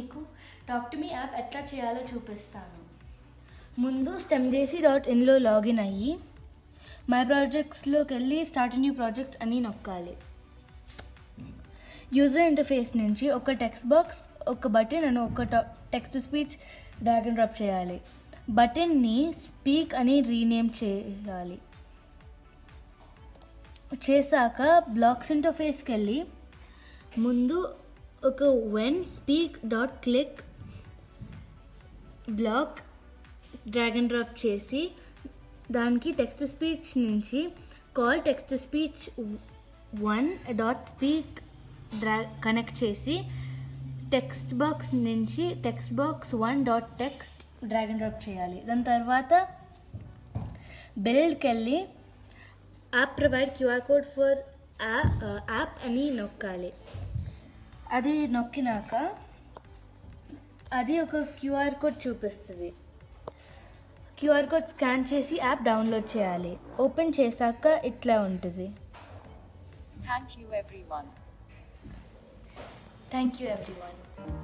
మీకు talk to me app ఎట్లా చేయాలో చూపిస్తాను ముందు స్టెమ్ చేసి డాట్ ఇన్లో లాగిన్ అయ్యి మై ప్రాజెక్ట్స్లోకి వెళ్ళి స్టార్ట్ న్యూ ప్రాజెక్ట్ అని నొక్కాలి యూజర్ ఇంటర్ఫేస్ నుంచి ఒక టెక్స్ట్ బాక్స్ ఒక బటన్ అని ఒక text speech drag and drop చేయాలి బటన్ని స్పీక్ అని రీనేమ్ చేయాలి చేశాక బ్లాక్స్ ఇంటర్ఫేస్కి వెళ్ళి ముందు ఒక when speak dot click block drag and drop చేసి దానికి టెక్స్ట్ స్పీచ్ నుంచి call text speech one dot speak draw connect చేసి టెక్స్ట్ బాక్స్ నుంచి text box one dot text drag and drop చేయాలి దాని తర్వాత బిల్డ్కి వెళ్ళి app provide QR code for app అని నొక్కాలి అది నొక్కినాక అది ఒక క్యూఆర్ కోడ్ చూపిస్తుంది క్యూఆర్ కోడ్ స్కాన్ చేసి యాప్ డౌన్లోడ్ చేయాలి ఓపెన్ చేశాక ఇట్లా ఉంటుంది Thank you everyone. Thank you everyone